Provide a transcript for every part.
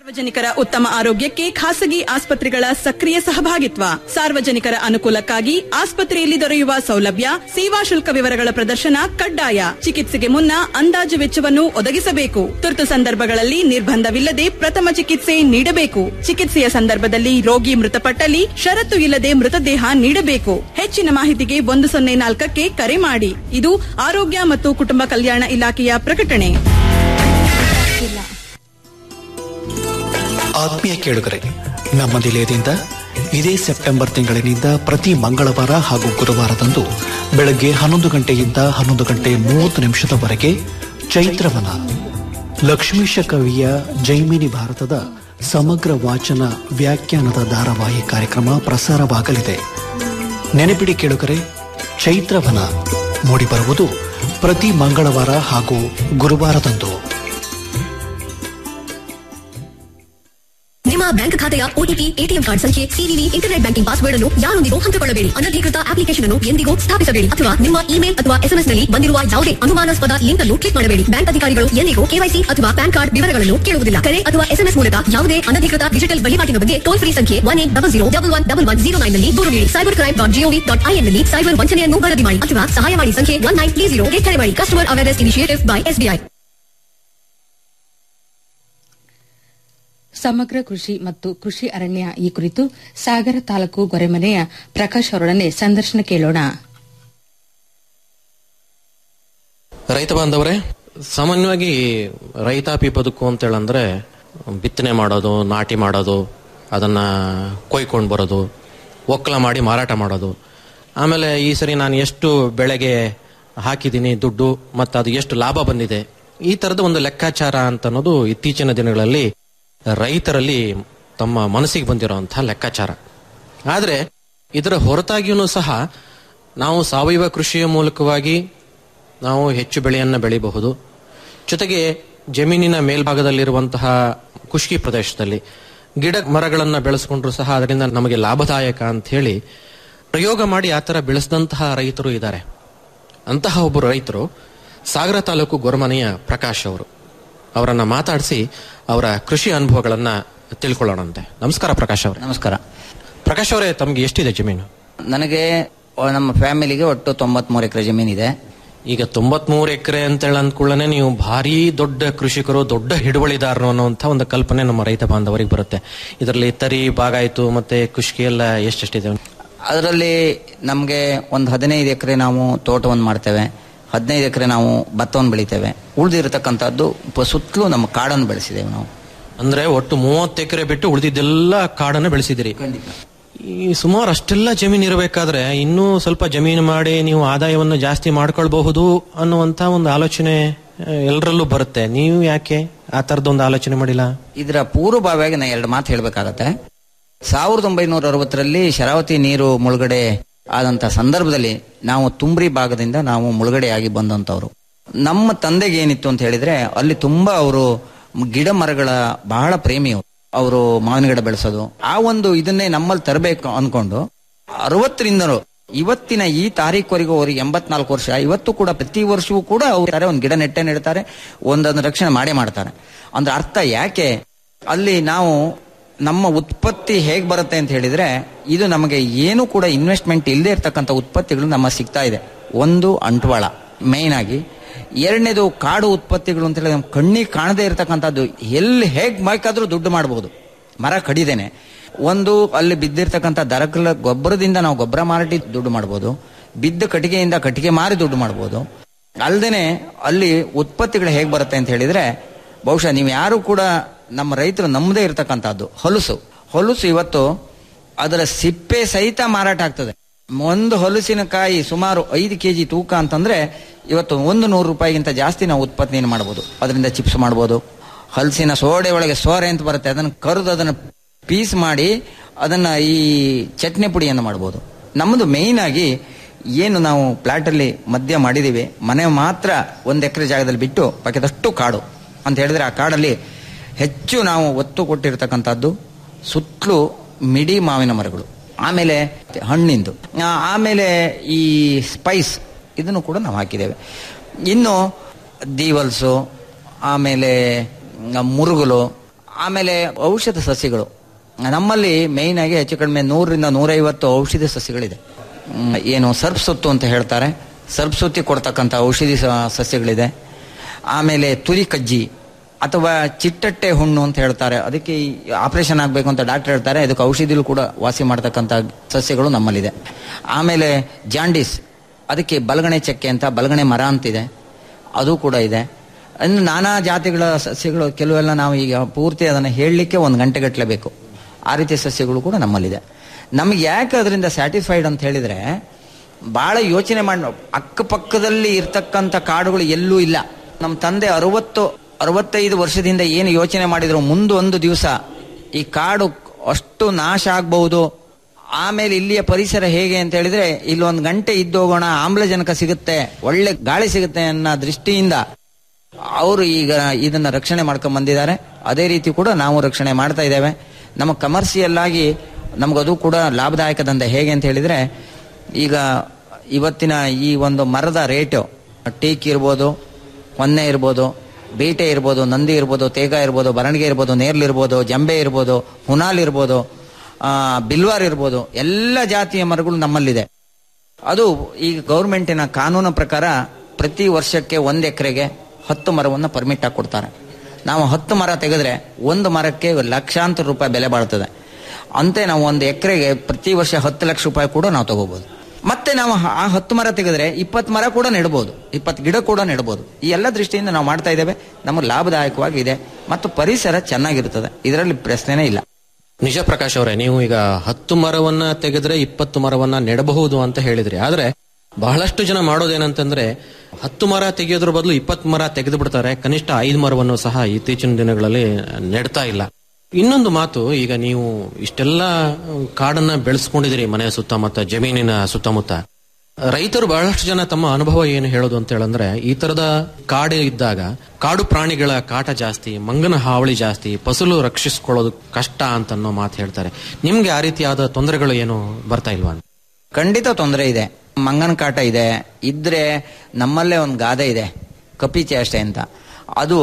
ಸಾರ್ವಜನಿಕರ ಉತ್ತಮ ಆರೋಗ್ಯಕ್ಕೆ ಖಾಸಗಿ ಆಸ್ಪತ್ರೆಗಳ ಸಕ್ರಿಯ ಸಹಭಾಗಿತ್ವ ಸಾರ್ವಜನಿಕರ ಅನುಕೂಲಕ್ಕಾಗಿ ಆಸ್ಪತ್ರೆಯಲ್ಲಿ ದೊರೆಯುವ ಸೌಲಭ್ಯ ಸೇವಾ ಶುಲ್ಕ ವಿವರಗಳ ಪ್ರದರ್ಶನ ಕಡ್ಡಾಯ ಚಿಕಿತ್ಸೆಗೆ ಮುನ್ನ ಅಂದಾಜು ವೆಚ್ಚವನ್ನು ಒದಗಿಸಬೇಕು ತುರ್ತು ಸಂದರ್ಭಗಳಲ್ಲಿ ನಿರ್ಬಂಧವಿಲ್ಲದೆ ಪ್ರಥಮ ಚಿಕಿತ್ಸೆ ನೀಡಬೇಕು ಚಿಕಿತ್ಸೆಯ ಸಂದರ್ಭದಲ್ಲಿ ರೋಗಿ ಮೃತಪಟ್ಟಲ್ಲಿ ಷರತ್ತು ಇಲ್ಲದೆ ಮೃತದೇಹ ನೀಡಬೇಕು ಹೆಚ್ಚಿನ ಮಾಹಿತಿಗೆ ಒಂದು ಸೊನ್ನೆ ನಾಲ್ಕಕ್ಕೆ ಕರೆ ಮಾಡಿ ಇದು ಆರೋಗ್ಯ ಮತ್ತು ಕುಟುಂಬ ಕಲ್ಯಾಣ ಇಲಾಖೆಯ ಪ್ರಕಟಣೆ ಆತ್ಮೀಯ ಕೇಳುಗರೆ ನಮ್ಮ ನಿಲಯದಿಂದ ಇದೇ ಸೆಪ್ಟೆಂಬರ್ ತಿಂಗಳಿನಿಂದ ಪ್ರತಿ ಮಂಗಳವಾರ ಹಾಗೂ ಗುರುವಾರದಂದು ಬೆಳಗ್ಗೆ ಹನ್ನೊಂದು ಗಂಟೆಯಿಂದ ಹನ್ನೊಂದು ಗಂಟೆ ಮೂವತ್ತು ನಿಮಿಷದವರೆಗೆ ಚೈತ್ರವನ ಲಕ್ಷ್ಮೀಶ ಕವಿಯ ಜೈಮಿನಿ ಭಾರತದ ಸಮಗ್ರ ವಾಚನ ವ್ಯಾಖ್ಯಾನದ ಧಾರಾವಾಹಿ ಕಾರ್ಯಕ್ರಮ ಪ್ರಸಾರವಾಗಲಿದೆ ನೆನಪಿಡಿ ಕೇಳುಗರೆ ಚೈತ್ರವನ ಮೂಡಿಬರುವುದು ಪ್ರತಿ ಮಂಗಳವಾರ ಹಾಗೂ ಗುರುವಾರದಂದು ನಿಮ್ಮ ಬ್ಯಾಂಕ್ ಖಾತೆಯ ಓಟಿಪಿ ಎಟಿಎಂ ಕಾರ್ಡ್ ಸಂಖ್ಯೆ ಸಿವಿವಿ ಇಂಟರ್ನೆಟ್ ಬ್ಯಾಂಕಿಂಗ್ ಪಾಸ್ವರ್ಡ್ ಅನ್ನು ಯಾರೊಂದಿಗೂ ಹಂಚಿಕೊಳ್ಳಬೇಡಿ ಅನಧಿಕೃತ ಅಪ್ಲಿಕೇಶನ್ ಅನ್ನು ಎಂದಿಗೂ ಸ್ಥಾಪಿಸಬೇಡಿ ಅಥವಾ ನಿಮ್ಮ ಇಮೇಲ್ ಅಥವಾ ಎಸ್ಎಂಎಸ್ ನಲ್ಲಿ ಬಂದಿರುವ ಯಾವುದೇ ಅನುಮಾನಾಸ್ಪದ ಲಿಂಕ್ ಅನ್ನು ಕ್ಲಿಕ್ ಮಾಡಬೇಡಿ ಬ್ಯಾಂಕ್ ಅಧಿಕಾರಿಗಳು ಎಂದಿಗೂ ಕೆವೈಸಿ ಅಥವಾ ಪ್ಯಾನ್ ಕಾರ್ಡ್ ವಿವರಗಳನ್ನು ಕೇಳುವುದಿಲ್ಲ ಕರೆ ಅಥವಾ ಎಸ್ಎಂಎಸ್ ಮೂಲಕ ಯಾವುದೇ ಅನಧಿಕೃತ ಡಿಜಿಟಲ್ ವಹಿವಾಟಿನ ಬಗ್ಗೆ ಟೋಲ್ ಫ್ರೀ ಸಂಖ್ಯೆ one eight double zero double one double one zero nine ನಲ್ಲಿ ದೂರು ನೀಡಿ cyber crime dot gov dot in ನಲ್ಲಿ ಸೈಬರ್ ವಂಚನೆಯನ್ನು ವರದಿ ಮಾಡಿ ಅಥವಾ ಸಹಾಯವಾಣಿ ಸಂಖ್ಯೆ ಒನ್ ನೈನ್ ತ್ರೀ ಜೀರೋ ಕರೆ ಮಾಡಿ customer awareness initiative by SBI ಸಮಗ್ರ ಕೃಷಿ ಮತ್ತು ಕೃಷಿ ಅರಣ್ಯ ಈ ಕುರಿತು ಸಾಗರ ತಾಲೂಕು ಗೊರೆಮನೆಯ ಪ್ರಕಾಶ್ ಅವರೊಡನೆ ಸಂದರ್ಶನ ಕೇಳೋಣ ರೈತ ಬಾಂಧವರೇ ಸಾಮಾನ್ಯವಾಗಿ ರೈತಾಪಿ ಬದುಕು ಅಂತೇಳಂದ್ರೆ ಬಿತ್ತನೆ ಮಾಡೋದು ನಾಟಿ ಮಾಡೋದು ಅದನ್ನ ಕೊಯ್ಕೊಂಡು ಬರೋದು ಒಕ್ಕಲ ಮಾಡಿ ಮಾರಾಟ ಮಾಡೋದು ಆಮೇಲೆ ಈ ಸರಿ ನಾನು ಎಷ್ಟು ಬೆಳೆಗೆ ಹಾಕಿದ್ದೀನಿ ದುಡ್ಡು ಮತ್ತು ಅದು ಎಷ್ಟು ಲಾಭ ಬಂದಿದೆ ಈ ತರದ ಒಂದು ಲೆಕ್ಕಾಚಾರ ಅಂತ ಅನ್ನೋದು ಇತ್ತೀಚಿನ ದಿನಗಳಲ್ಲಿ ರೈತರಲ್ಲಿ ತಮ್ಮ ಮನಸ್ಸಿಗೆ ಬಂದಿರುವಂತಹ ಲೆಕ್ಕಾಚಾರ ಆದರೆ ಇದರ ಹೊರತಾಗಿಯೂ ಸಹ ನಾವು ಸಾವಯವ ಕೃಷಿಯ ಮೂಲಕವಾಗಿ ನಾವು ಹೆಚ್ಚು ಬೆಳೆಯನ್ನು ಬೆಳೆಯಬಹುದು ಜೊತೆಗೆ ಜಮೀನಿನ ಮೇಲ್ಭಾಗದಲ್ಲಿರುವಂತಹ ಖುಷ್ಕಿ ಪ್ರದೇಶದಲ್ಲಿ ಗಿಡ ಮರಗಳನ್ನು ಬೆಳೆಸ್ಕೊಂಡ್ರು ಸಹ ಅದರಿಂದ ನಮಗೆ ಲಾಭದಾಯಕ ಅಂತ ಹೇಳಿ ಪ್ರಯೋಗ ಮಾಡಿ ಆ ಥರ ಬೆಳೆಸಿದಂತಹ ರೈತರು ಇದ್ದಾರೆ ಅಂತಹ ಒಬ್ಬರು ರೈತರು ಸಾಗರ ತಾಲೂಕು ಗೊರಮನೆಯ ಪ್ರಕಾಶ್ ಅವರು ಅವರನ್ನ ಮಾತಾಡಿಸಿ ಅವರ ಕೃಷಿ ಅನುಭವಗಳನ್ನ ತಿಳ್ಕೊಳ್ಳೋಣಂತೆ ನಮಸ್ಕಾರ ಪ್ರಕಾಶ್ ಅವರೇ ನಮಸ್ಕಾರ ಪ್ರಕಾಶ್ ಅವರೇ ತಮ್ಗೆ ಎಷ್ಟಿದೆ ಜಮೀನು ನನಗೆ ಒ- ನಮ್ಮ ಫ್ಯಾಮಿಲಿಗೆ ಒಟ್ಟು ತೊಂಬತ್ಮೂರು ಎಕರೆ ಜಮೀನಿದೆ ಈಗ ತೊಂಬತ್ಮೂರು ಎಕರೆ ಅಂತೇಳಿ ಅಂದ್ಕೊಳ್ಳನೆ ನೀವು ಭಾರಿ ದೊಡ್ಡ ಕೃಷಿಕರು ದೊಡ್ಡ ಹಿಡುವಳಿದಾರರು ಅನ್ನುವಂಥ ಒಂದು ಕಲ್ಪನೆ ನಮ್ಮ ರೈತ ಬಾಂಧವರಿಗೆ ಬರುತ್ತೆ ಇದರಲ್ಲಿ ತರಿ ಬಾಗಾಯ್ತು ಮತ್ತೆ ಕುಷ್ಕಿ ಎಲ್ಲ ಎಷ್ಟೆಷ್ಟಿದೆ ಅದರಲ್ಲಿ ನಮಗೆ ಒಂದು ಹದಿನೈದು ಎಕರೆ ನಾವು ತೋಟವನ್ನು ಮಾಡ್ತೇವೆ ಹದಿನೈದು ಎಕರೆ ನಾವು ಭತ್ತವನ್ನು ಬೆಳಿತೇವೆ ಉಳಿದಿರತಕ್ಕಂಥದ್ದು ಪ- ಸುತ್ತಲೂ ನಮ್ಮ ಕಾಡನ್ನು ಬೆಳೆಸಿದ್ದೇವೆ ನಾವು ಅಂದ್ರೆ ಒಟ್ಟು ಮೂವತ್ತು ಎಕರೆ ಬಿಟ್ಟು ಉಳಿದಿದ್ದೆಲ್ಲ ಕಾಡನ್ನು ಬೆಳೆಸಿದಿರಿ ಈ ಸುಮಾರು ಅಷ್ಟೆಲ್ಲ ಜಮೀನು ಇರಬೇಕಾದ್ರೆ ಇನ್ನೂ ಸ್ವಲ್ಪ ಜಮೀನು ಮಾಡಿ ನೀವು ಆದಾಯವನ್ನು ಜಾಸ್ತಿ ಮಾಡ್ಕೊಳ್ಬಹುದು ಅನ್ನುವಂತ ಒಂದು ಆಲೋಚನೆ ಎಲ್ಲರಲ್ಲೂ ಬರುತ್ತೆ ನೀವು ಯಾಕೆ ಆ ತರದೊಂದು ಆಲೋಚನೆ ಮಾಡಿಲ್ಲ ಇದರ ಪೂರ್ವಭಾವಿಯಾಗಿ ನಾನು ಎರಡು ಮಾತು ಹೇಳಬೇಕಾಗತ್ತೆ ಸಾವಿರದ ಒಂಬೈನೂರ ಅರವತ್ತರಲ್ಲಿ ಶರಾವತಿ ನೀರು ಮುಳುಗಡೆ ಆದಂತ ಸಂದರ್ಭದಲ್ಲಿ ನಾವು ತುಂಬ್ರಿ ಭಾಗದಿಂದ ನಾವು ಮುಳುಗಡೆಯಾಗಿ ಬಂದಂತವ್ರು ನಮ್ಮ ತಂದೆಗೆ ಏನಿತ್ತು ಅಂತ ಹೇಳಿದ್ರೆ ಅಲ್ಲಿ ತುಂಬಾ ಅವರು ಗಿಡ ಮರಗಳ ಬಹಳ ಪ್ರೇಮಿಯವರು ಅವರು ಮಾವಿನ ಗಿಡ ಬೆಳೆಸೋದು ಆ ಒಂದು ಇದನ್ನೇ ನಮ್ಮಲ್ಲಿ ತರಬೇಕು ಅನ್ಕೊಂಡು ಅರವತ್ತರಿಂದಲೂ ಇವತ್ತಿನ ಈ ತಾರೀಕುವರೆಗೂ ಅವ್ರಿಗೆ ಎಂಬತ್ನಾಲ್ಕು ವರ್ಷ ಇವತ್ತು ಕೂಡ ಪ್ರತಿ ವರ್ಷವೂ ಕೂಡ ಅವರು ಒಂದು ಗಿಡ ನೆಟ್ಟೆ ನೆಡ್ತಾರೆ ಒಂದೊಂದು ರಕ್ಷಣೆ ಮಾಡೇ ಮಾಡ್ತಾರೆ ಅಂದ್ರೆ ಅರ್ಥ ಯಾಕೆ ಅಲ್ಲಿ ನಾವು ನಮ್ಮ ಉತ್ಪತ್ತಿ ಹೇಗ್ ಬರುತ್ತೆ ಅಂತ ಹೇಳಿದ್ರೆ ಇದು ನಮಗೆ ಏನು ಕೂಡ ಇನ್ವೆಸ್ಟ್ಮೆಂಟ್ ಇಲ್ಲದೆ ಇರತಕ್ಕಂಥ ಉತ್ಪತ್ತಿಗಳು ನಮ್ಮ ಸಿಗ್ತಾ ಇದೆ ಒಂದು ಅಂಟ್ವಾಳ ಮೇನ್ ಆಗಿ ಎರಡನೇದು ಕಾಡು ಉತ್ಪತ್ತಿಗಳು ಅಂತ ಹೇಳಿದ್ರೆ ನಮ್ಮ ಕಣ್ಣಿಗೆ ಕಾಣದೇ ಇರತಕ್ಕಂಥದ್ದು ಎಲ್ಲಿ ಹೇಗ್ ಬೇಕಾದ್ರೂ ದುಡ್ಡು ಮಾಡಬಹುದು ಮರ ಕಡಿದೇನೆ ಒಂದು ಅಲ್ಲಿ ಬಿದ್ದಿರ್ತಕ್ಕಂಥ ದರಕಲ ಗೊಬ್ಬರದಿಂದ ನಾವು ಗೊಬ್ಬರ ಮಾರಾಟಿ ದುಡ್ಡು ಮಾಡ್ಬೋದು ಬಿದ್ದ ಕಟ್ಟಿಗೆಯಿಂದ ಕಟ್ಟಿಗೆ ಮಾರಿ ದುಡ್ಡು ಮಾಡ್ಬೋದು ಅಲ್ಲದೆ ಅಲ್ಲಿ ಉತ್ಪತ್ತಿಗಳು ಹೇಗೆ ಬರುತ್ತೆ ಅಂತ ಹೇಳಿದ್ರೆ ಬಹುಶಃ ನೀವು ಯಾರು ಕೂಡ ನಮ್ಮ ರೈತರು ನಮ್ಮದೇ ಇರತಕ್ಕಂಥದ್ದು ಹೊಲಸು ಹೊಲಸು ಇವತ್ತು ಅದರ ಸಿಪ್ಪೆ ಸಹಿತ ಮಾರಾಟ ಆಗ್ತದೆ ಒಂದು ಹೊಲಸಿನಕಾಯಿ ಸುಮಾರು ಐದು ಕೆಜಿ ತೂಕ ಅಂತಂದ್ರೆ ಇವತ್ತು ಒಂದು ನೂರು ರೂಪಾಯಿಗಿಂತ ಜಾಸ್ತಿ ನಾವು ಉತ್ಪತ್ತಿಯನ್ನು ಮಾಡ್ಬೋದು ಅದರಿಂದ ಚಿಪ್ಸ್ ಮಾಡ್ಬೋದು ಹಲಸಿನ ಸೋಡೆ ಒಳಗೆ ಸೋರೆ ಅಂತ ಬರುತ್ತೆ ಅದನ್ನು ಕರೆದು ಅದನ್ನು ಪೀಸ್ ಮಾಡಿ ಅದನ್ನ ಈ ಚಟ್ನಿ ಪುಡಿಯನ್ನು ಮಾಡ್ಬೋದು ನಮ್ಮದು ಮೇಯ್ನ್ ಆಗಿ ಏನು ನಾವು ಪ್ಲಾಟ್ ಅಲ್ಲಿ ಮಧ್ಯ ಮಾಡಿದೀವಿ ಮನೆ ಮಾತ್ರ ಒಂದು ಎಕರೆ ಜಾಗದಲ್ಲಿ ಬಿಟ್ಟು ಬಾಕಿದಷ್ಟು ಕಾಡು ಅಂತ ಹೇಳಿದ್ರೆ ಆ ಕಾಡಲ್ಲಿ ಹೆಚ್ಚು ನಾವು ಒತ್ತು ಕೊಟ್ಟಿರ್ತಕ್ಕಂಥದ್ದು ಸುತ್ತಲೂ ಮಿಡಿ ಮಾವಿನ ಮರಗಳು ಆಮೇಲೆ ಹಣ್ಣಿಂದು ಆ, ಆಮೇಲೆ ಈ ಸ್ಪೈಸ್ ಇದನ್ನು ಕೂಡ ನಾವು ಹಾಕಿದ್ದೇವೆ ಇನ್ನು ದೀವಲ್ಸು ಆಮೇಲೆ ಮ್, ಮುರುಗಲು ಆಮೇಲೆ ಔಷಧ ಸಸ್ಯಗಳು ನಮ್ಮಲ್ಲಿ ಮೇಯ್ನ್ ಆಗಿ ಹೆಚ್ಚು ಕಡಿಮೆ ನೂರರಿಂದ ನೂರೈವತ್ತು ಔಷಧಿ ಸಸ್ಯಗಳಿದೆ ಹ್ಮ್, ಏನು ಸರ್ಪ್ಸುತ್ತು ಅಂತ ಹೇಳ್ತಾರೆ ಸರ್ಪ್ಸುತ್ತಿ ಕೊಡ್ತಕ್ಕಂಥ ಔಷಧಿ ಸ- ಸಸ್ಯಗಳಿದೆ ಆಮೇಲೆ ತುರಿ ಕಜ್ಜಿ ಅಥವಾ ಚಿಟ್ಟಟ್ಟೆ ಹುಣ್ಣು ಅಂತ ಹೇಳ್ತಾರೆ ಅದಕ್ಕೆ ಆಪರೇಷನ್ ಆಗಬೇಕು ಅಂತ ಡಾಕ್ಟರ್ ಹೇಳ್ತಾರೆ ಅದಕ್ಕೆ ಔಷಧಿಗಳು ಕೂಡ ವಾಸಿ ಮಾಡ್ತಕ್ಕಂಥ ಸಸ್ಯಗಳು ನಮ್ಮಲ್ಲಿದೆ ಆಮೇಲೆ ಜಾಂಡೀಸ್ ಅದಕ್ಕೆ ಬಲಗಣೆ ಚಕ್ಕೆ ಅಂತ ಬಲಗಣೆ ಮರ ಅಂತಿದೆ ಅದು ಕೂಡ ಇದೆ ಇನ್ನು ನಾನಾ ಜಾತಿಗಳ ಸಸ್ಯಗಳು ಕೆಲವೆಲ್ಲ ನಾವು ಈಗ ಪೂರ್ತಿ ಅದನ್ನು ಹೇಳಲಿಕ್ಕೆ ಒಂದು ಗಂಟೆಗಟ್ಟಲೆ ಬೇಕು ಆ ರೀತಿಯ ಸಸ್ಯಗಳು ಕೂಡ ನಮ್ಮಲ್ಲಿದೆ ನಮಗೆ ಯಾಕೆ ಅದರಿಂದ ಸ್ಯಾಟಿಸ್ಫೈಡ್ ಅಂತ ಹೇಳಿದ್ರೆ ಬಹಳ ಯೋಚನೆ ಮಾಡಿ ಅಕ್ಕಪಕ್ಕದಲ್ಲಿ ಇರ್ತಕ್ಕಂಥ ಕಾಡುಗಳು ಎಲ್ಲೂ ಇಲ್ಲ ನಮ್ಮ ತಂದೆ ಅರವತ್ತು ಅರವತ್ತೈದು ವರ್ಷದಿಂದ ಏನು ಯೋಚನೆ ಮಾಡಿದ್ರು ಮುಂದೊಂದು ದಿವಸ ಈ ಕಾಡು ಅಷ್ಟು ನಾಶ ಆಗ್ಬಹುದು ಆಮೇಲೆ ಇಲ್ಲಿಯ ಪರಿಸರ ಹೇಗೆ ಅಂತ ಹೇಳಿದ್ರೆ ಇಲ್ಲಿ ಒಂದು ಗಂಟೆ ಇದ್ದೋಗೋಣ ಆಮ್ಲಜನಕ ಸಿಗುತ್ತೆ ಒಳ್ಳೆ ಗಾಳಿ ಸಿಗುತ್ತೆ ಅನ್ನೋ ದೃಷ್ಟಿಯಿಂದ ಅವರು ಈಗ ಇದನ್ನ ರಕ್ಷಣೆ ಮಾಡ್ಕೊಂಡ್ ಬಂದಿದ್ದಾರೆ ಅದೇ ರೀತಿ ಕೂಡ ನಾವು ರಕ್ಷಣೆ ಮಾಡ್ತಾ ಇದ್ದೇವೆ ನಮ್ಮ ಕಮರ್ಷಿಯಲ್ ಆಗಿ ನಮಗದು ಕೂಡ ಲಾಭದಾಯಕ ದಂಧೆ ಹೇಗೆ ಅಂತ ಹೇಳಿದ್ರೆ ಈಗ ಇವತ್ತಿನ ಈ ಒಂದು ಮರದ ರೇಟು ಟೀಕ್ ಇರ್ಬೋದು ಹೊನ್ನೆ ಇರ್ಬೋದು ಬೀಟೆ ಇರ್ಬೋದು ನಂದಿ ಇರ್ಬೋದು ತೇಗ ಇರ್ಬೋದು ಬರಣಿಗೆ ಇರ್ಬೋದು ನೇರ್ಲಿರ್ಬೋದು ಜಂಬೆ ಇರ್ಬೋದು ಹುನಾಲ್ ಇರ್ಬೋದು ಆ, ಬಿಲ್ವಾರ್ ಇರ್ಬೋದು ಎಲ್ಲ ಜಾತಿಯ ಮರಗಳು ನಮ್ಮಲ್ಲಿದೆ ಅದು ಈಗ ಗೌರ್ಮೆಂಟಿನ ಕಾನೂನು ಪ್ರಕಾರ ಪ್ರತಿ ವರ್ಷಕ್ಕೆ ಒಂದು ಎಕರೆಗೆ ಹತ್ತು ಮರವನ್ನು ಪರ್ಮಿಟ್ ಆಗಿ ಕೊಡ್ತಾರೆ ನಾವು ಹತ್ತು ಮರ ತೆಗೆದ್ರೆ ಒಂದು ಮರಕ್ಕೆ ಲಕ್ಷಾಂತರ ರೂಪಾಯಿ ಬೆಲೆ ಬಾಳ್ತದೆ ಅಂತೆ ನಾವು ಒಂದು ಎಕರೆಗೆ ಪ್ರತಿ ವರ್ಷ ಹತ್ತು ಲಕ್ಷ ರೂಪಾಯಿ ಕೂಡ ನಾವು ತಗೋಬಹುದು ಮತ್ತೆ ನಾವು ಆ ಹತ್ತು ಮರ ತೆಗೆದ್ರೆ ಇಪ್ಪತ್ತು ಮರ ಕೂಡ ನೆಡ್ಬೋದು ಇಪ್ಪತ್ತು ಗಿಡ ಕೂಡ ನೆಡ್ಬೋದು ಈ ಎಲ್ಲ ದೃಷ್ಟಿಯಿಂದ ನಾವು ಮಾಡ್ತಾ ಇದ್ದೇವೆ ನಮಗೆ ಲಾಭದಾಯಕವಾಗಿ ಇದೆ ಮತ್ತು ಪರಿಸರ ಚೆನ್ನಾಗಿರುತ್ತದೆ ಇದರಲ್ಲಿ ಪ್ರಶ್ನೆನೇ ಇಲ್ಲ ನಿಜ ಪ್ರಕಾಶ್ ಅವರೇ ನೀವು ಈಗ ಹತ್ತು ಮರವನ್ನ ತೆಗೆದ್ರೆ ಇಪ್ಪತ್ತು ಮರವನ್ನ ನೆಡಬಹುದು ಅಂತ ಹೇಳಿದ್ರಿ ಆದ್ರೆ ಬಹಳಷ್ಟು ಜನ ಮಾಡೋದೇನಂತಂದ್ರೆ ಹತ್ತು ಮರ ತೆಗೆಯೋದ್ರ ಬದಲು ಇಪ್ಪತ್ತು ಮರ ತೆಗೆದು ಬಿಡ್ತಾರೆ ಕನಿಷ್ಠ ಐದು ಮರವನ್ನು ಸಹ ಇತ್ತೀಚಿನ ದಿನಗಳಲ್ಲಿ ನೆಡ್ತಾ ಇಲ್ಲ ಇನ್ನೊಂದು ಮಾತು ಈಗ ನೀವು ಇಷ್ಟೆಲ್ಲ ಕಾಡನ್ನ ಬೆಳೆಸ್ಕೊಂಡಿದ್ದೀರಿ ಮನೆಯ ಸುತ್ತಮುತ್ತ ಜಮೀನಿನ ಸುತ್ತಮುತ್ತ ರೈತರು ಬಹಳಷ್ಟು ಜನ ತಮ್ಮ ಅನುಭವ ಏನು ಹೇಳೋದು ಅಂತ ಹೇಳಂದ್ರೆ ಈ ತರದ ಕಾಡು ಇದ್ದಾಗ ಕಾಡು ಪ್ರಾಣಿಗಳ ಕಾಟ ಜಾಸ್ತಿ ಮಂಗನ ಹಾವಳಿ ಜಾಸ್ತಿ ಫಸಲು ರಕ್ಷಿಸ್ಕೊಳ್ಳೋದು ಕಷ್ಟ ಅಂತ ಅನ್ನೋ ಮಾತು ಹೇಳ್ತಾರೆ ನಿಮ್ಗೆ ಆ ರೀತಿಯಾದ ತೊಂದರೆಗಳು ಏನು ಬರ್ತಾ ಇಲ್ವಾ ಅಂತ ಖಂಡಿತ ತೊಂದರೆ ಇದೆ ಮಂಗನ ಕಾಟ ಇದೆ ಇದ್ರೆ ನಮ್ಮಲ್ಲೇ ಒಂದು ಗಾದೆ ಇದೆ ಕಪಿಚೆ ಅಷ್ಟೇ ಅಂತ ಅದು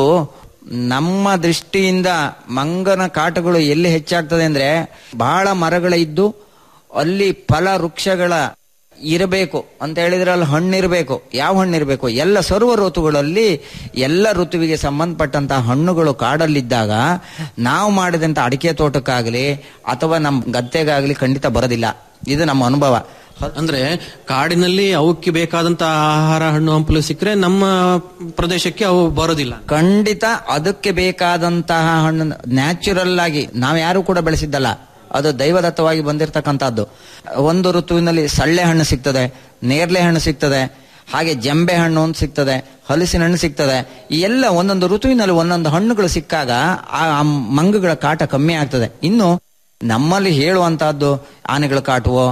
ನಮ್ಮ ದೃಷ್ಟಿಯಿಂದ ಮಂಗನ ಕಾಟಗಳು ಎಲ್ಲಿ ಹೆಚ್ಚಾಗ್ತದೆ ಅಂದ್ರೆ ಬಹಳ ಮರಗಳ ಇದ್ದು ಅಲ್ಲಿ ಫಲ ವೃಕ್ಷಗಳ ಇರಬೇಕು ಅಂತ ಹೇಳಿದ್ರೆ ಅಲ್ಲಿ ಹಣ್ಣಿರಬೇಕು ಯಾವ ಹಣ್ಣಿರಬೇಕು ಎಲ್ಲ ಸರ್ವ ಋತುಗಳಲ್ಲಿ ಎಲ್ಲ ಋತುವಿಗೆ ಸಂಬಂಧಪಟ್ಟಂತಹ ಹಣ್ಣುಗಳು ಕಾಡಲ್ಲಿದ್ದಾಗ ನಾವು ಮಾಡಿದಂತ ಅಡಿಕೆ ತೋಟಕ್ಕಾಗಲಿ ಅಥವಾ ನಮ್ಮ ಗದ್ದೆಗಾಗಲಿ ಖಂಡಿತ ಬರೋದಿಲ್ಲ ಇದು ನಮ್ಮ ಅನುಭವ ಅಂದ್ರೆ ಕಾಡಿನಲ್ಲಿ ಅವಕ್ಕೆ ಬೇಕಾದಂತ ಆಹಾರ ಹಣ್ಣು ಹಂಪಲು ಸಿಕ್ಕರೆ ನಮ್ಮ ಪ್ರದೇಶಕ್ಕೆ ಅವು ಬರೋದಿಲ್ಲ ಖಂಡಿತ ಅದಕ್ಕೆ ಬೇಕಾದಂತಹ ಹಣ್ಣು ನ್ಯಾಚುರಲ್ ಆಗಿ ನಾವು ಯಾರು ಕೂಡ ಬೆಳೆಸಿದ್ದಲ್ಲ ಅದು ದೈವದತ್ತವಾಗಿ ಬಂದಿರತಕ್ಕಂಥದ್ದು ಒಂದು ಋತುವಿನಲ್ಲಿ ಸಳ್ಳೆ ಹಣ್ಣು ಸಿಗ್ತದೆ ನೇರ್ಲೆ ಹಣ್ಣು ಸಿಗ್ತದೆ ಹಾಗೆ ಜಂಬೆ ಹಣ್ಣು ಅಂತ ಸಿಗ್ತದೆ ಹಲಸಿನ ಹಣ್ಣು ಸಿಗ್ತದೆ ಈ ಎಲ್ಲ ಒಂದೊಂದು ಋತುವಿನಲ್ಲಿ ಒಂದೊಂದು ಹಣ್ಣುಗಳು ಸಿಕ್ಕಾಗ ಆ ಆ ಮಂಗಗಳ ಕಾಟ ಕಮ್ಮಿ ಆಗ್ತದೆ ಇನ್ನು ನಮ್ಮಲ್ಲಿ ಹೇಳುವಂತಹದ್ದು ಆನೆಗಳ ಕಾಟವೋ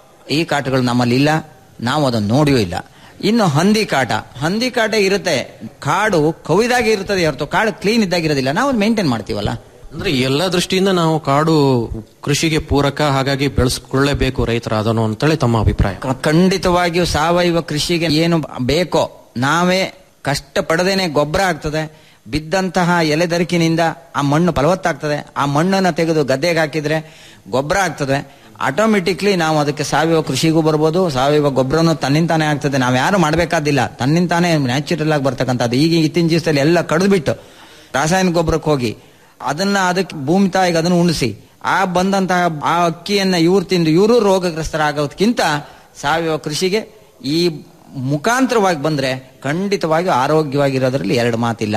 ಈ ಕಾಟಗಳು ನಮ್ಮಲ್ಲಿ ಇಲ್ಲ ನಾವು ಅದನ್ನು ನೋಡಿಯೂ ಇಲ್ಲ ಇನ್ನು ಹಂದಿ ಕಾಟ ಹಂದಿ ಕಾಟ ಇರುತ್ತೆ ಕಾಡು ಕವಿದಾಗಿ ಇರ್ತದೆ ಹೊರತು ಕಾಡು ಕ್ಲೀನ್ ಇದ್ದಾಗಿರೋದಿಲ್ಲ ನಾವು ಮೇಂಟೈನ್ ಮಾಡ್ತೀವಲ್ಲ ಅಂದ್ರೆ ಎಲ್ಲ ದೃಷ್ಟಿಯಿಂದ ನಾವು ಕಾಡು ಕೃಷಿಗೆ ಪೂರಕ ಹಾಗಾಗಿ ಬೆಳೆಸ್ಕೊಳ್ಳೇಬೇಕು ರೈತರಾದನು ಅಂತೇಳಿ ತಮ್ಮ ಅಭಿಪ್ರಾಯ ಕ- ಖಂಡಿತವಾಗಿಯೂ ಸಾವಯವ ಕೃಷಿಗೆ ಏನು ಬೇಕೋ ನಾವೇ ಕಷ್ಟ ಪಡದೇನೆ ಗೊಬ್ಬರ ಆಗ್ತದೆ ಬಿದ್ದಂತಹ ಎಲೆದರಿಕಿನಿಂದ ಆ ಮಣ್ಣು ಫಲವತ್ತಾಗ್ತದೆ ಆ ಮಣ್ಣನ್ನು ತೆಗೆದು ಗದ್ದೆಗೆ ಹಾಕಿದ್ರೆ ಗೊಬ್ಬರ ಆಗ್ತದೆ ಆಟೋಮೆಟಿಕ್ಲಿ ನಾವು ಅದಕ್ಕೆ ಸಾವಯವ ಕೃಷಿಗೂ ಬರ್ಬೋದು ಸಾವಯವ ಗೊಬ್ಬರನು ತನ್ನಿಂತಾನೇ ಆಗ್ತದೆ ನಾವು ಯಾರು ಮಾಡಬೇಕಾದಿಲ್ಲ ತನ್ನಿಂತಾನೇ ನ್ಯಾಚುರಲ್ ಆಗಿ ಬರ್ತಕ್ಕಂಥದ್ದು ಈಗ ಇತ್ತಿನ ದಿವಸದಲ್ಲಿ ಎಲ್ಲ ಕಡಿದ್ಬಿಟ್ಟು ರಾಸಾಯನಿಕ ಗೊಬ್ಬರಕ್ಕೆ ಹೋಗಿ ಅದನ್ನ ಅದಕ್ಕೆ ಭೂಮಿ ತಾಯಿಗೆ ಅದನ್ನು ಉಣಿಸಿ ಆ ಬಂದಂತಹ ಆ ಅಕ್ಕಿಯನ್ನ ಇವ್ರು ತಿಂದು ಇವರು ರೋಗಗ್ರಸ್ತರಾಗೋದಕ್ಕಿಂತ ಸಾವಯವ ಕೃಷಿಗೆ ಈ ಮುಖಾಂತರವಾಗಿ ಬಂದ್ರೆ ಖಂಡಿತವಾಗಿ ಆರೋಗ್ಯವಾಗಿರೋದ್ರಲ್ಲಿ ಎರಡು ಮಾತಿಲ್ಲ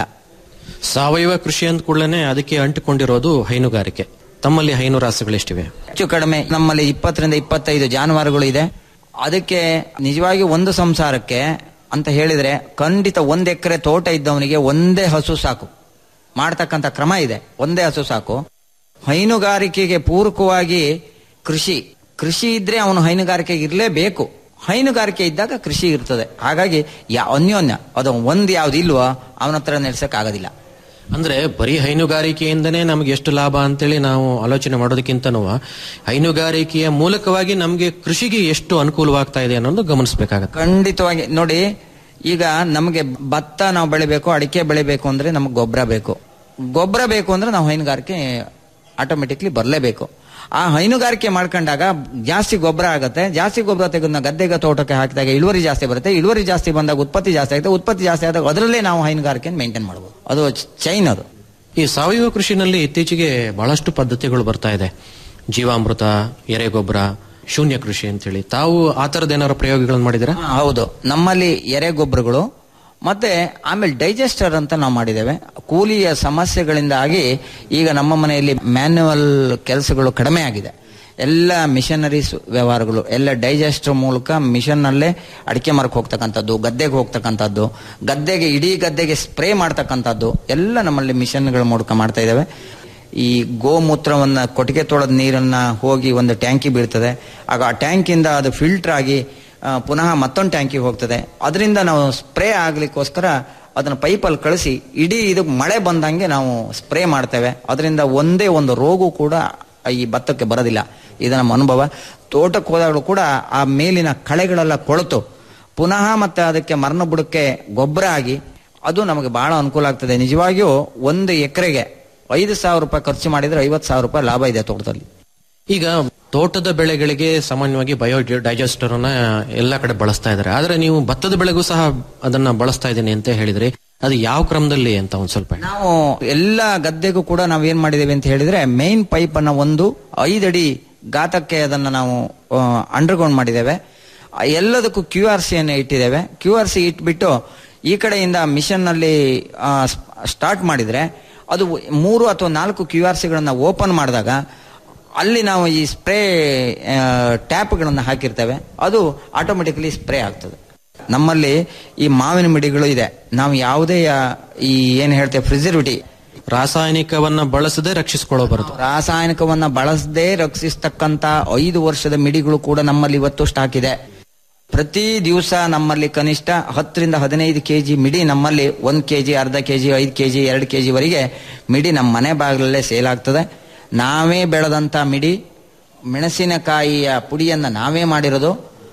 ಸಾವಯವ ಕೃಷಿ ಅಂದ ಕೂಡಲೇ ಅದಕ್ಕೆ ಅಂಟಿಕೊಂಡಿರೋದು ಹೈನುಗಾರಿಕೆ ತಮ್ಮಲ್ಲಿ ಹೈನು ರಾಸುಗಳೆಷ್ಟಿವೆ ಹೆಚ್ಚು ಕಡಿಮೆ ನಮ್ಮಲ್ಲಿ ಇಪ್ಪತ್ತರಿಂದ ಇಪ್ಪತ್ತೈದು ಜಾನುವಾರುಗಳು ಇದೆ ಅದಕ್ಕೆ ನಿಜವಾಗಿ ಒಂದು ಸಂಸಾರಕ್ಕೆ ಅಂತ ಹೇಳಿದ್ರೆ ಖಂಡಿತ ಒಂದ್ ಎಕರೆ ತೋಟ ಇದ್ದವನಿಗೆ ಒಂದೇ ಹಸು ಸಾಕು ಮಾಡ್ತಕ್ಕಂಥ ಕ್ರಮ ಇದೆ ಒಂದೇ ಹಸು ಸಾಕು ಹೈನುಗಾರಿಕೆಗೆ ಪೂರಕವಾಗಿ ಕೃಷಿ ಕೃಷಿ ಇದ್ರೆ ಅವನು ಹೈನುಗಾರಿಕೆಗೆ ಇರಲೇಬೇಕು ಹೈನುಗಾರಿಕೆ ಇದ್ದಾಗ ಕೃಷಿ ಇರ್ತದೆ ಹಾಗಾಗಿ ಯಾ ಅನ್ಯೋನ್ಯ ಅದು ಒಂದ್ ಯಾವ್ದು ಇಲ್ವೋ ಅವನ ಹತ್ರ ನೆಡ್ಸಕ್ ಆಗೋದಿಲ್ಲ ಅಂದ್ರೆ ಬರೀ ಹೈನುಗಾರಿಕೆಯಿಂದನೇ ನಮ್ಗೆ ಎಷ್ಟು ಲಾಭ ಅಂತೇಳಿ ನಾವು ಆಲೋಚನೆ ಮಾಡೋದಕ್ಕಿಂತನೂ ಹೈನುಗಾರಿಕೆಯ ಮೂಲಕವಾಗಿ ನಮ್ಗೆ ಕೃಷಿಗೆ ಎಷ್ಟು ಅನುಕೂಲವಾಗ್ತಾ ಇದೆ ಅನ್ನೋದು ಗಮನಿಸಬೇಕಾಗತ್ತೆ ಖಂಡಿತವಾಗಿ ನೋಡಿ ಈಗ ನಮಗೆ ಭತ್ತ ನಾವು ಬೆಳಿಬೇಕು ಅಡಿಕೆ ಬೆಳಿಬೇಕು ಅಂದ್ರೆ ನಮಗೆ ಗೊಬ್ಬರ ಬೇಕು ಗೊಬ್ಬರ ಬೇಕು ಅಂದ್ರೆ ನಾವು ಹೈನುಗಾರಿಕೆ ಆಟೋಮೆಟಿಕ್ಲಿ ಬರಲೇಬೇಕು ಆ ಹೈನುಗಾರಿಕೆ ಮಾಡ್ಕೊಂಡಾಗ ಜಾಸ್ತಿ ಗೊಬ್ಬರ ಆಗುತ್ತೆ ಜಾಸ್ತಿ ಗೊಬ್ಬರ ತೆಗೆದು ನಾವು ಗದ್ದೆಗೆ ತೋಟಕ್ಕೆ ಹಾಕಿದಾಗ ಇಳುವರಿ ಜಾಸ್ತಿ ಬರುತ್ತೆ ಇಳುವರಿ ಜಾಸ್ತಿ ಬಂದಾಗ ಉತ್ಪತ್ತಿ ಜಾಸ್ತಿ ಆಗುತ್ತೆ ಉತ್ಪತ್ತಿ ಜಾಸ್ತಿ ಆದಾಗ ಅದರಲ್ಲೇ ನಾವು ಹೈನುಗಾರಿಕೆಯನ್ನು ಮೇಂಟೈನ್ ಮಾಡ್ಬೋದು ಅದು ಚೈನ್ ಅದು ಈ ಸಾವಯವ ಕೃಷಿನಲ್ಲಿ ಇತ್ತೀಚೆಗೆ ಬಹಳಷ್ಟು ಪದ್ಧತಿಗಳು ಬರ್ತಾ ಇದೆ ಜೀವಾಮೃತ ಎರೆಗೊಬ್ಬರ ಶೂನ್ಯ ಕೃಷಿ ಅಂತೇಳಿ ತಾವು ಆ ತರದ ಏನಾದ್ರು ಪ್ರಯೋಗಗಳನ್ನು ಮಾಡಿದಿರಾ ಹಾ, ಹೌದು ನಮ್ಮಲ್ಲಿ ಎರೆಗೊಬ್ಬರಗಳು ಮತ್ತೆ ಆಮೇಲೆ ಡೈಜೆಸ್ಟರ್ ಅಂತ ನಾವು ಮಾಡಿದ್ದೇವೆ ಕೂಲಿಯ ಸಮಸ್ಯೆಗಳಿಂದಾಗಿ ಈಗ ನಮ್ಮ ಮನೆಯಲ್ಲಿ ಮ್ಯಾನ್ಯುವಲ್ ಕೆಲಸಗಳು ಕಡಿಮೆ ಆಗಿದೆ ಎಲ್ಲ ಮಿಷನರೀಸ್ ವ್ಯವಹಾರಗಳು ಎಲ್ಲ ಡೈಜೆಸ್ಟರ್ ಮೂಲಕ ಮಿಷನ್ನಲ್ಲೇ ಅಡಿಕೆ ಮರಕ್ಕೆ ಹೋಗ್ತಕ್ಕಂಥದ್ದು ಗದ್ದೆಗೆ ಹೋಗ್ತಕ್ಕಂಥದ್ದು ಗದ್ದೆಗೆ ಇಡೀ ಗದ್ದೆಗೆ ಸ್ಪ್ರೇ ಮಾಡ್ತಕ್ಕಂಥದ್ದು ಎಲ್ಲ ನಮ್ಮಲ್ಲಿ ಮಿಷನ್ಗಳ ಮೂಲಕ ಮಾಡ್ತಾ ಇದ್ದೇವೆ ಈ ಗೋಮೂತ್ರವನ್ನ ಕೊಟ್ಟಿಗೆ ತೊಳೆದ ನೀರನ್ನ ಹೋಗಿ ಒಂದು ಟ್ಯಾಂಕಿ ಬೀಳ್ತದೆ ಆಗ ಆ ಟ್ಯಾಂಕಿಂದ ಅದು ಫಿಲ್ಟರ್ ಆಗಿ ಆ, ಪುನಃ ಮತ್ತೊಂದು ಟ್ಯಾಂಕಿಗೆ ಹೋಗ್ತದೆ ಅದರಿಂದ ನಾವು ಸ್ಪ್ರೇ ಆಗ್ಲಿಕ್ಕೋಸ್ಕರ ಅದನ್ನ ಪೈಪಲ್ಲಿ ಕಳಿಸಿ ಇಡೀ ಇದು ಮಳೆ ಬಂದಂಗೆ ನಾವು ಸ್ಪ್ರೇ ಮಾಡ್ತೇವೆ ಅದರಿಂದ ಒಂದೇ ಒಂದು ರೋಗವು ಕೂಡ ಈ ಭತ್ತಕ್ಕೆ ಬರೋದಿಲ್ಲ ಇದು ನಮ್ಮ ಅನುಭವ ತೋಟಕ್ಕೆ ಹೋದಾಗಲೂ ಕೂಡ ಆ ಮೇಲಿನ ಕಳೆಗಳೆಲ್ಲ ಕೊಳೆತು ಪುನಃ ಮತ್ತೆ ಅದಕ್ಕೆ ಮರಣ ಬುಡಕ್ಕೆ ಗೊಬ್ಬರ ಆಗಿ ಅದು ನಮಗೆ ಬಹಳ ಅನುಕೂಲ ಆಗ್ತದೆ ನಿಜವಾಗಿಯೂ ಒಂದು ಎಕರೆಗೆ ಐದು ಸಾವಿರ ರೂಪಾಯಿ ಖರ್ಚು ಮಾಡಿದ್ರೆ ಐವತ್ತು ಸಾವಿರ ರೂಪಾಯಿ ಲಾಭ ಇದೆ ತೋಟದಲ್ಲಿ ಈಗ ತೋಟದ ಬೆಳೆಗಳಿಗೆ ಸಾಮಾನ್ಯವಾಗಿ ಬಯೋ ಡೈಜೆಸ್ಟರ್ ಅನ್ನ ಎಲ್ಲ ಕಡೆ ಬಳಸ್ತಾ ಇದ್ದಾರೆ ಆದ್ರೆ ನೀವು ಭತ್ತದ ಬೆಳೆಗೂ ಸಹ ಅದನ್ನ ಬಳಸ್ತಾ ಇದ್ದೀನಿ ಅಂತ ಹೇಳಿದ್ರಿ ಅದು ಯಾವ ಕ್ರಮದಲ್ಲಿ ಅಂತ ಒಂದ್ ಸ್ವಲ್ಪ ಹೇಳಿ. ನಾವು ಎಲ್ಲ ಗದ್ದೆಗೂ ಕೂಡ ನಾವು ಏನ್ ಮಾಡಿದ್ದೇವೆ ಅಂತ ಹೇಳಿದ್ರೆ ಮೇನ್ ಪೈಪ್ ಅನ್ನ ಒಂದು ಐದಡಿ ಗಾತಕ್ಕೆ ಅದನ್ನ ನಾವು ಅಂಡರ್ಗ್ರೌಂಡ್ ಮಾಡಿದ್ದೇವೆ ಆ, ಎಲ್ಲದಕ್ಕೂ ಕ್ಯೂ ಆರ್ ಸಿ ಅನ್ನು ಇಟ್ಟಿದ್ದೇವೆ ಕ್ಯೂ ಆರ್ ಸಿ ಇಟ್ಬಿಟ್ಟು ಈ ಕಡೆಯಿಂದ ಮಿಷನ್ ನಲ್ಲಿ ಸ್ಟಾರ್ಟ್ ಮಾಡಿದ್ರೆ ಅದು ಮೂರು ಅಥವಾ ನಾಲ್ಕು ಕ್ಯೂ ಆರ್ ಸಿಗಳನ್ನ ಓಪನ್ ಮಾಡಿದಾಗ ಅಲ್ಲಿ ನಾವು ಈ ಸ್ಪ್ರೇ ಟ್ಯಾಪ್ಗಳನ್ನು ಹಾಕಿರ್ತೇವೆ ಅದು ಆಟೋಮೆಟಿಕಲಿ ಸ್ಪ್ರೇ ಆಗ್ತದೆ ನಮ್ಮಲ್ಲಿ ಈ ಮಾವಿನ ಮಿಡಿಗಳು ಇದೆ ನಾವು ಯಾವುದೇ ಆ, ಈ ಏನ್ ಹೇಳ್ತೇವೆ ಪ್ರಿಸರ್ವಿಟಿ ರಾಸಾಯನಿಕವನ್ನ ಬಳಸದೆ ರಕ್ಷಿಸಿಕೊಳ್ಳಬಾರದು ರಾಸಾಯನಿಕವನ್ನ ಬಳಸದೆ ರಕ್ಷಿಸ್ತಕ್ಕಂತ ಐದು ವರ್ಷದ ಮಿಡಿಗಳು ಕೂಡ ನಮ್ಮಲ್ಲಿ ಇವತ್ತು ಸ್ಟಾಕ್ ಇದೆ ಪ್ರತಿ ದಿವಸ ನಮ್ಮಲ್ಲಿ ಕನಿಷ್ಠ ಹತ್ತರಿಂದ ಹದಿನೈದು ಕೆಜಿ ಮಿಡಿ ನಮ್ಮಲ್ಲಿ ಒಂದ್ ಕೆಜಿ ಅರ್ಧ ಕೆಜಿ ಐದು ಕೆಜಿ ಎರಡು ಕೆಜಿ ವರೆಗೆ ಮಿಡಿ ನಮ್ಮ ಮನೆ ಬಾಗಿಲಲ್ಲೇ ಸೇಲ್ ಆಗ್ತದೆ ನಾವೇ ಬೆಳೆದಂತ ಮಿಡಿ ಮೆಣಸಿನಕಾಯಿಯ ಪುಡಿಯನ್ನ ನಾವೇ ಮಾಡಿರೋದು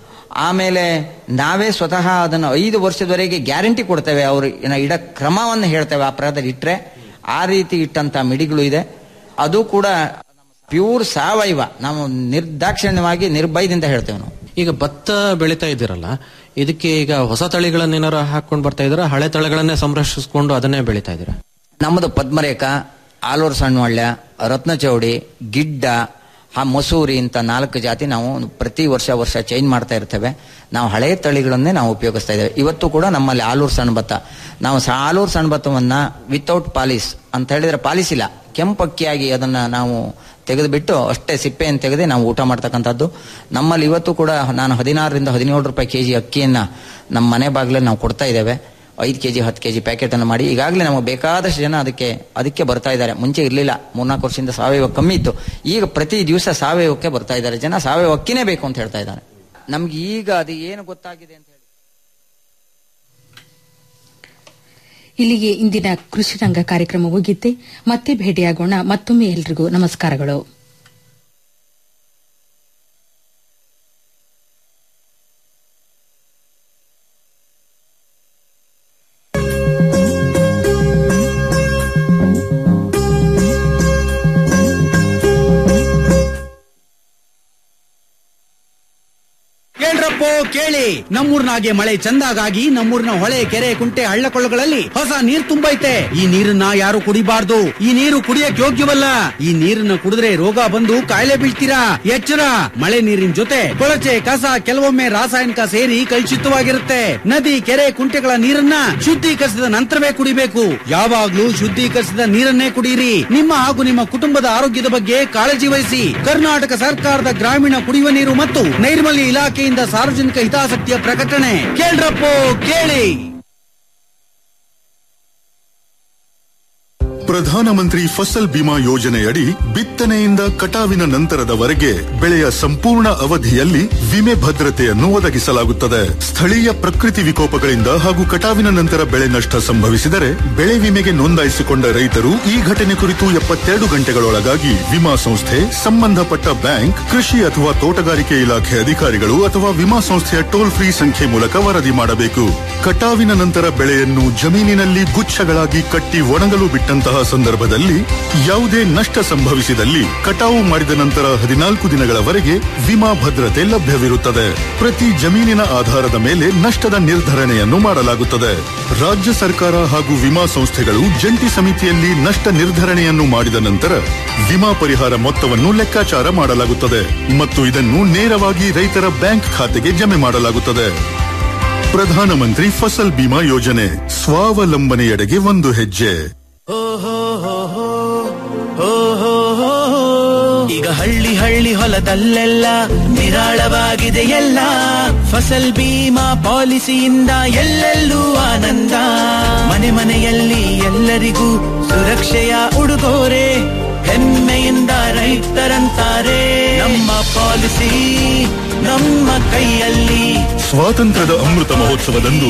ಆಮೇಲೆ ನಾವೇ ಸ್ವತಃ ಅದನ್ನು ಐದು ವರ್ಷದವರೆಗೆ ಗ್ಯಾರಂಟಿ ಕೊಡ್ತೇವೆ ಅವರು ಇಡ ಕ್ರಮವನ್ನು ಹೇಳ್ತೇವೆ ಆ ಪ್ರಕಾರದಲ್ಲಿ ಇಟ್ರೆ ಆ ರೀತಿ ಇಟ್ಟಂತ ಮಿಡಿಗಳು ಇದೆ ಅದು ಕೂಡ ಪ್ಯೂರ್ ಸಾವಯವ ನಾವು ನಿರ್ದಾಕ್ಷಿಣ್ಯವಾಗಿ ನಿರ್ಭಯದಿಂದ ಹೇಳ್ತೇವೆ ನಾವು ಈಗ ಭತ್ತ ಬೆಳೀತಾ ಇದ್ದೀರಲ್ಲ ಇದಕ್ಕೆ ಈಗ ಹೊಸ ತಳಿಗಳನ್ನೇನಾರು ಹಾಕೊಂಡು ಬರ್ತಾ ಇದ್ದೀರಾ ಹಳೆ ತಳಿಗಳನ್ನೇ ಸಂರಕ್ಷಿಸಿಕೊಂಡು ಅದನ್ನೇ ಬೆಳೀತಾ ಇದ್ದೀರಾ ನಮ್ಮದು ಪದ್ಮರೇಖ ಆಲೂರು ಸಣ್ಣವಳ್ಳ ರತ್ನಚೌಡಿ ಗಿಡ್ಡ ಆ ಮಸೂರಿ ಅಂತ ನಾಲ್ಕು ಜಾತಿ ನಾವು ಪ್ರತಿ ವರ್ಷ ವರ್ಷ ಚೇಂಜ್ ಮಾಡ್ತಾ ಇರ್ತೇವೆ ನಾವು ಹಳೆಯ ತಳಿಗಳನ್ನೇ ನಾವು ಉಪಯೋಗಿಸ್ತಾ ಇದ್ದೇವೆ ಇವತ್ತು ಕೂಡ ನಮ್ಮಲ್ಲಿ ಆಲೂರು ಸಣ್ಣ ಭತ್ತ ನಾವು ಸ- ಆಲೂರು ಸಣ್ಣ ಭತ್ತವನ್ನ ವಿತೌಟ್ ಪಾಲಿಸ್ ಅಂತ ಹೇಳಿದ್ರೆ ಪಾಲಿಸ್ ಇಲ್ಲ ಕೆಂಪಕ್ಕಿಯಾಗಿ ಅದನ್ನ ನಾವು ತೆಗೆದುಬಿಟ್ಟು ಅಷ್ಟೇ ಸಿಪ್ಪೆಯನ್ನು ತೆಗೆದೇ ನಾವು ಊಟ ಮಾಡ್ತಕ್ಕಂಥದ್ದು ನಮ್ಮಲ್ಲಿ ಇವತ್ತು ಕೂಡ ನಾನು ಹದಿನಾರರಿಂದ ಹದಿನೇಳು ರೂಪಾಯಿ ಕೆಜಿ ಅಕ್ಕಿಯನ್ನ ನಮ್ಮ ಮನೆ ಬಾಗಿಲಲ್ಲಿ ನಾವು ಕೊಡ್ತಾ ಇದ್ದೇವೆ ಐದು ಕೆಜಿ ಹತ್ತು ಕೆಜಿ ಪ್ಯಾಕೆಟ್ ಅನ್ನು ಮಾಡಿ ಈಗಾಗಲೇ ನಮಗೆ ಬೇಕಾದಷ್ಟು ಜನ ಅದಕ್ಕೆ ಅದಕ್ಕೆ ಬರ್ತಾ ಇದ್ದಾರೆ ಮುಂಚೆ ಇರಲಿಲ್ಲ ಮೂರ್ನಾಲ್ಕು ವರ್ಷದಿಂದ ಸಾವಯವ ಕಮ್ಮಿ ಇತ್ತು ಈಗ ಪ್ರತಿ ದಿವಸ ಸಾವಯವಕ್ಕೆ ಬರ್ತಾ ಇದ್ದಾರೆ ಜನ ಸಾವಯವ ಅಕ್ಕಿನೇ ಬೇಕು ಅಂತ ಹೇಳ್ತಾ ಇದ್ದಾರೆ ನಮ್ಗೆ ಈಗ ಅದು ಏನು ಗೊತ್ತಾಗಿದೆ ಅಂತ ಹೇಳಿ ಇಲ್ಲಿಗೆ ಇಂದಿನ ಕೃಷಿ ರಂಗ ಕಾರ್ಯಕ್ರಮ ಮುಗಿತೆ ಮತ್ತೆ ಭೇಟಿಯಾಗೋಣ ಮತ್ತೊಮ್ಮೆ ಎಲ್ರಿಗೂ ನಮಸ್ಕಾರಗಳು ಕೇಳ್ರಪ್ಪೋ ಕೇಳಿ ನಮ್ಮೂರ್ನಾಗೆ ಮಳೆ ಚಂದಾಗಾಗಿ ನಮ್ಮೂರಿನ ಹೊಳೆ ಕೆರೆ ಕುಂಟೆ ಹಳ್ಳಕೊಳ್ಳಗಳಲ್ಲಿ ಹೊಸ ನೀರ್ ತುಂಬೈತೆ ಈ ನೀರನ್ನ ಯಾರು ಕುಡಿಬಾರ್ದು ಈ ನೀರು ಕುಡಿಯಕ್ ಯೋಗ್ಯವಲ್ಲ ಈ ನೀರನ್ನ ಕುಡಿದ್ರೆ ರೋಗ ಬಂದು ಕಾಯಿಲೆ ಬೀಳ್ತೀರಾ ಎಚ್ಚರ ಮಳೆ ನೀರಿನ ಜೊತೆ ಕೊಳಚೆ ಕಸ ಕೆಲವೊಮ್ಮೆ ರಾಸಾಯನಿಕ ಸೇರಿ ಕಲುಷಿತವಾಗಿರುತ್ತೆ ನದಿ ಕೆರೆ ಕುಂಟೆಗಳ ನೀರನ್ನ ಶುದ್ಧೀಕರಿಸಿದ ನಂತರವೇ ಕುಡಿಬೇಕು ಯಾವಾಗ್ಲೂ ಶುದ್ಧೀಕರಿಸಿದ ನೀರನ್ನೇ ಕುಡಿಯಿರಿ ನಿಮ್ಮ ಹಾಗೂ ನಿಮ್ಮ ಕುಟುಂಬದ ಆರೋಗ್ಯದ ಬಗ್ಗೆ ಕಾಳಜಿ ವಹಿಸಿ ಕರ್ನಾಟಕ ಸರ್ಕಾರದ ಗ್ರಾಮೀಣ ಕುಡಿಯುವ ನೀರು ಮತ್ತು ನೈರ್ಮಲ್ಯ ಇಲಾಖೆಯಿಂದ ಸಾರ್ವಜನಿಕ ಹಿತಾಸಕ್ತಿಯ ಪ್ರಕಟಣೆ ಕೇಳ್ರಪ್ಪೋ ಕೇಳಿ ಪ್ರಧಾನಮಂತ್ರಿ ಫಸಲ್ ಬಿಮಾ ಯೋಜನೆಯಡಿ ಬಿತ್ತನೆಯಿಂದ ಕಟಾವಿನ ನಂತರದವರೆಗೆ ಬೆಳೆಯ ಸಂಪೂರ್ಣ ಅವಧಿಯಲ್ಲಿ ವಿಮೆ ಭದ್ರತೆಯನ್ನು ಒದಗಿಸಲಾಗುತ್ತದೆ ಸ್ಥಳೀಯ ಪ್ರಕೃತಿ ವಿಕೋಪಗಳಿಂದ ಹಾಗೂ ಕಟಾವಿನ ನಂತರ ಬೆಳೆ ನಷ್ಟ ಸಂಭವಿಸಿದರೆ ಬೆಳೆ ವಿಮೆಗೆ ನೋಂದಾಯಿಸಿಕೊಂಡ ರೈತರು ಈ ಘಟನೆ ಕುರಿತು ಎಪ್ಪತ್ತೆರಡು ಗಂಟೆಗಳೊಳಗಾಗಿ ವಿಮಾ ಸಂಸ್ಥೆ ಸಂಬಂಧಪಟ್ಟ ಬ್ಯಾಂಕ್ ಕೃಷಿ ಅಥವಾ ತೋಟಗಾರಿಕೆ ಇಲಾಖೆ ಅಧಿಕಾರಿಗಳು ಅಥವಾ ವಿಮಾ ಸಂಸ್ಥೆಯ ಟೋಲ್ ಫ್ರೀ ಸಂಖ್ಯೆ ಮೂಲಕ ವರದಿ ಮಾಡಬೇಕು ಕಟಾವಿನ ನಂತರ ಬೆಳೆಯನ್ನು ಜಮೀನಿನಲ್ಲಿ ಗುಚ್ಛಗಳಾಗಿ ಕಟ್ಟಿ ಒಣಗಲು ಬಿಟ್ಟಂತಹ ಸಂದರ್ಭದಲ್ಲಿ ಯಾವುದೇ ನಷ್ಟ ಸಂಭವಿಸಿದಲ್ಲಿ ಕಟಾವು ಮಾಡಿದ ನಂತರ ಹದಿನಾಲ್ಕು ದಿನಗಳವರೆಗೆ ವಿಮಾ ಭದ್ರತೆ ಲಭ್ಯವಿರುತ್ತದೆ ಪ್ರತಿ ಜಮೀನಿನ ಆಧಾರದ ಮೇಲೆ ನಷ್ಟದ ನಿರ್ಧರಣೆಯನ್ನು ಮಾಡಲಾಗುತ್ತದೆ ರಾಜ್ಯ ಸರ್ಕಾರ ಹಾಗೂ ವಿಮಾ ಸಂಸ್ಥೆಗಳು ಜಂಟಿ ಸಮಿತಿಯಲ್ಲಿ ನಷ್ಟ ನಿರ್ಧರಣೆಯನ್ನು ಮಾಡಿದ ನಂತರ ವಿಮಾ ಪರಿಹಾರ ಮೊತ್ತವನ್ನು ಲೆಕ್ಕಾಚಾರ ಮಾಡಲಾಗುತ್ತದೆ ಮತ್ತು ಇದನ್ನು ನೇರವಾಗಿ ರೈತರ ಬ್ಯಾಂಕ್ ಖಾತೆಗೆ ಜಮೆ ಮಾಡಲಾಗುತ್ತದೆ ಪ್ರಧಾನಮಂತ್ರಿ ಫಸಲ್ ಬಿಮಾ ಯೋಜನೆ ಸ್ವಾವಲಂಬನೆಯೆಡೆಗೆ ಒಂದು ಹೆಜ್ಜೆ ಈಗ ಹಳ್ಳಿ ಹಳ್ಳಿ ಹೊಲದಲ್ಲೆಲ್ಲ ನಿರಾಳವಾಗಿದೆ ಎಲ್ಲ ಫಸಲ್ ಬೀಮಾ ಪಾಲಿಸಿಯಿಂದ ಎಲ್ಲೆಲ್ಲೂ ಆನಂದ ಮನೆ ಮನೆಯಲ್ಲಿ ಎಲ್ಲರಿಗೂ ಸುರಕ್ಷೆಯ ಉಡುಗೊರೆ ಹೆಮ್ಮೆಯಿಂದ ರೈತರಂತಾರೆ ನಮ್ಮ ಪಾಲಿಸಿ ನಮ್ಮ ಕೈಯಲ್ಲಿ ಸ್ವಾತಂತ್ರ್ಯದ ಅಮೃತ ಮಹೋತ್ಸವದಂದು